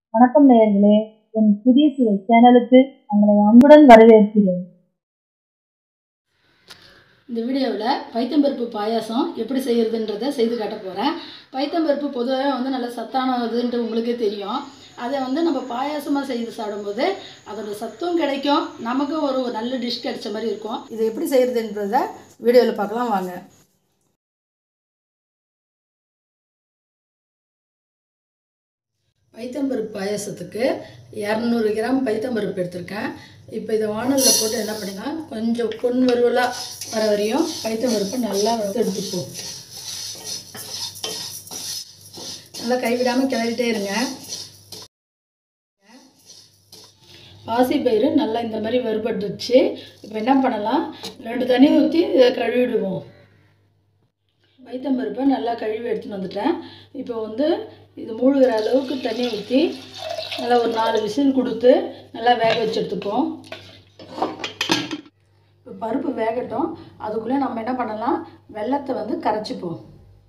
வணக்கம் நேயர்களே என் புதிய சுவை சேனலுக்கு உங்களை அன்புடன் வரவேற்கிறேன் இந்த வீடியோவில் பைத்தம்பருப்பு பாயாசம் எப்படி செய்கிறதுன்றதை செய்து காட்ட போகிறேன் பைத்தம்பருப்பு பொதுவாக வந்து நல்ல சத்தானதுன்ட்டு உங்களுக்கே தெரியும் அதை வந்து நம்ம பாயாசமாக செய்து சாப்பிடும்போது அதோட சத்தும் கிடைக்கும் நமக்கும் ஒரு ஒரு நல்ல டிஷ் கிடைச்ச மாதிரி இருக்கும் இதை எப்படி செய்கிறதுன்றதை வீடியோவில் பார்க்கலாம் வாங்க பைத்தம்பருப்பு பாயாசத்துக்கு இரநூறு கிராம் பைத்தம்பருப்பு எடுத்திருக்கேன் இப்போ இதை வானலில் போட்டு என்ன பண்ணிக்கலாம் கொஞ்சம் பொன் வறுவலாக வர வரையும் பைத்தம்பருப்பை நல்லா வந்து எடுத்துப்போம் நல்லா கைவிடாமல் கிளறிட்டே இருங்க பாசிப்பயிறு நல்லா இந்த மாதிரி வறுபட்டுச்சு இப்போ என்ன பண்ணலாம் ரெண்டு தண்ணி ஊற்றி இதை கழுவிடுவோம் பைத்தம்பருப்பை நல்லா கழுவி எடுத்துன்னு வந்துட்டேன் இப்போ வந்து இது மூழ்கிற அளவுக்கு தண்ணி ஊற்றி நல்லா ஒரு நாலு விசில் கொடுத்து நல்லா வேக வச்சு எடுத்துப்போம் இப்போ பருப்பு வேகட்டும் அதுக்குள்ளே நம்ம என்ன பண்ணலாம் வெள்ளத்தை வந்து கரைச்சிப்போம்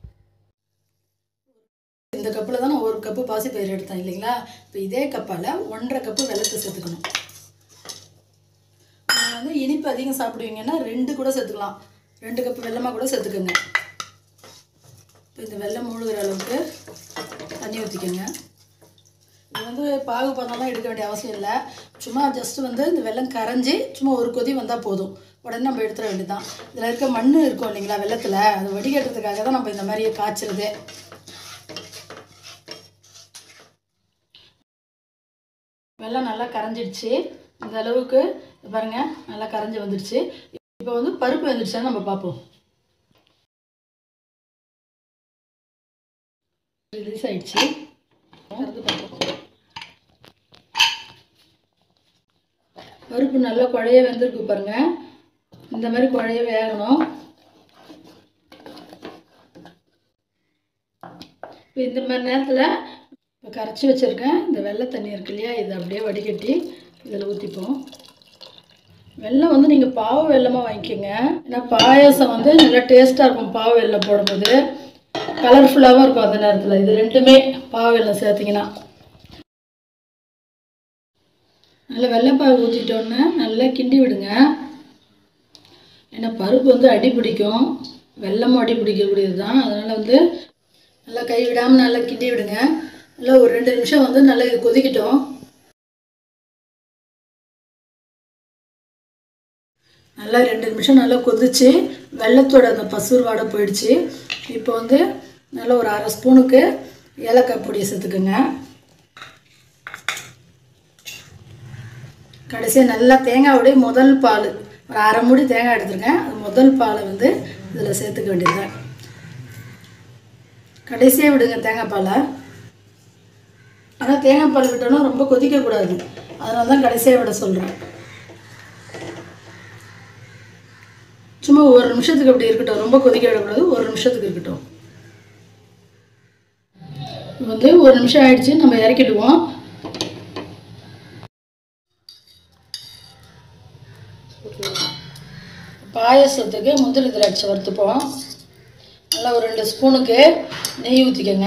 இந்த கப்பில் தான் நான் ஒரு கப்பு பாசிப்பயிறு எடுத்தேன் இல்லைங்களா இப்போ இதே கப்பால் ஒன்றரை கப்பு வெள்ளத்தை சேர்த்துக்கணும் நீங்கள் வந்து இனிப்பு அதிகம் சாப்பிடுவீங்கன்னா ரெண்டு கூட சேர்த்துக்கலாம் ரெண்டு கப்பு வெள்ளமாக கூட சேர்த்துக்கோங்க இப்போ இந்த வெள்ளம் மூழ்கிற அளவுக்கு தண்ணி ஊற்றிக்கோங்க இது வந்து பாகு பதம்லாம் எடுக்க வேண்டிய அவசியம் இல்லை சும்மா ஜஸ்ட் வந்து இந்த வெள்ளம் கரைஞ்சி சும்மா ஒரு கொதி வந்தால் போதும் உடனே நம்ம எடுத்துட வேண்டியதுதான் இதில் இருக்க மண் இருக்கும் இல்லைங்களா வெள்ளத்தில் அது வடிகட்டுறதுக்காக தான் நம்ம இந்த மாதிரி காய்ச்சிறது வெள்ளம் நல்லா கரைஞ்சிடுச்சு இந்த அளவுக்கு இது பாருங்க நல்லா கரைஞ்சி வந்துடுச்சு இப்போ வந்து பருப்பு வந்துடுச்சான்னு நம்ம பார்ப்போம் ரிலீஸ் ஆயிடுச்சு திறந்து பார்ப்போம் பருப்பு நல்லா குழைய வெந்திருக்கு பாருங்க இந்த மாதிரி குழைய வேகணும் இப்போ இந்த மாதிரி நேரத்தில் இப்போ கரைச்சி வச்சுருக்கேன் இந்த வெள்ளை தண்ணி இருக்கு இல்லையா இதை அப்படியே வடிகட்டி இதில் ஊற்றிப்போம் வெல்லம் வந்து நீங்கள் பாவு வெல்லமாக வாங்கிக்கோங்க ஏன்னா பாயாசம் வந்து நல்லா டேஸ்ட்டாக இருக்கும் பாவு வெல்லம் போடும்போது கலர்ஃபுல்லாகவும் இருக்கும் அந்த நேரத்தில் இது ரெண்டுமே பாவு வெல்லம் சேர்த்திங்கன்னா நல்லா வெள்ளைப்பாகு ஊற்றிட்டோன்னே நல்லா கிண்டி விடுங்க ஏன்னா பருப்பு வந்து அடி பிடிக்கும் வெள்ளமும் அடி பிடிக்கக்கூடியது தான் அதனால் வந்து நல்லா கை விடாமல் நல்லா கிண்டி விடுங்க நல்லா ஒரு ரெண்டு நிமிஷம் வந்து நல்லா இது கொதிக்கட்டும் நல்லா ரெண்டு நிமிஷம் நல்லா கொதிச்சு வெள்ளத்தோட அந்த பசுர் வாடை போயிடுச்சு இப்போ வந்து நல்லா ஒரு அரை ஸ்பூனுக்கு ஏலக்காய் பொடியை சேர்த்துக்குங்க கடைசியாக நல்லா தேங்காயோடைய முதல் பால் ஒரு அரை மூடி தேங்காய் எடுத்துருக்கேன் அது முதல் பாலை வந்து இதில் சேர்த்துக்க வேண்டியது கடைசியாக விடுங்க தேங்காய் பாலை ஆனால் தேங்காய் பால் விட்டோன்னா ரொம்ப கொதிக்கக்கூடாது அதனால தான் கடைசியாக விட சொல்கிறேன் சும்மா ஒரு நிமிஷத்துக்கு அப்படி இருக்கட்டும் ரொம்ப கொதிக்க விடக்கூடாது ஒரு நிமிஷத்துக்கு இருக்கட்டும் வந்து ஒரு நிமிஷம் ஆயிடுச்சு நம்ம இறக்கிடுவோம் பாயசத்துக்கு முந்திரி திராட்சை வறுத்துப்போம் நல்லா ஒரு ரெண்டு ஸ்பூனுக்கு நெய் ஊற்றிக்கோங்க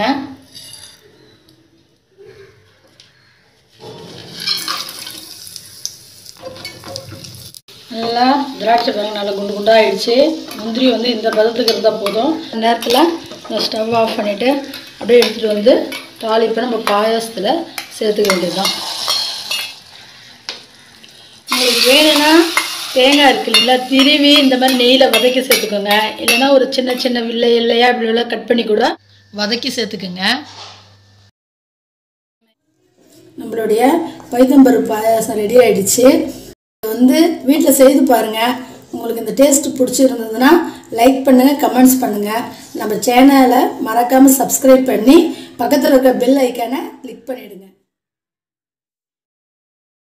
நல்லா திராட்சை பழம் நல்லா குண்டு குண்டாக ஆயிடுச்சு முந்திரி வந்து இந்த பதத்துக்கு இருந்தால் போதும் நேரத்தில் இந்த ஸ்டவ் ஆஃப் பண்ணிவிட்டு அப்படியே எடுத்துகிட்டு வந்து தாளிப்பை நம்ம பாயாசத்தில் சேர்த்துக்க வேண்டியது தான் உங்களுக்கு வேணும்னா தேங்காய் இருக்கு இல்லைங்களா திருவி இந்த மாதிரி நெய்யில் வதக்கி சேர்த்துக்கோங்க இல்லைன்னா ஒரு சின்ன சின்ன வில்லை இல்லையா இப்படி எல்லாம் கட் பண்ணி கூட வதக்கி சேர்த்துக்குங்க நம்மளுடைய பைத்தம்பருப்பு பாயாசம் ரெடி ஆயிடுச்சு வந்து வீட்டில் செய்து பாருங்கள் உங்களுக்கு இந்த டேஸ்ட் பிடிச்சிருந்ததுன்னா லைக் பண்ணுங்கள் கமெண்ட்ஸ் பண்ணுங்கள் நம்ம சேனலை மறக்காமல் சப்ஸ்கிரைப் பண்ணி பக்கத்தில் இருக்க பெல் ஐக்கானை கிளிக் பண்ணிவிடுங்க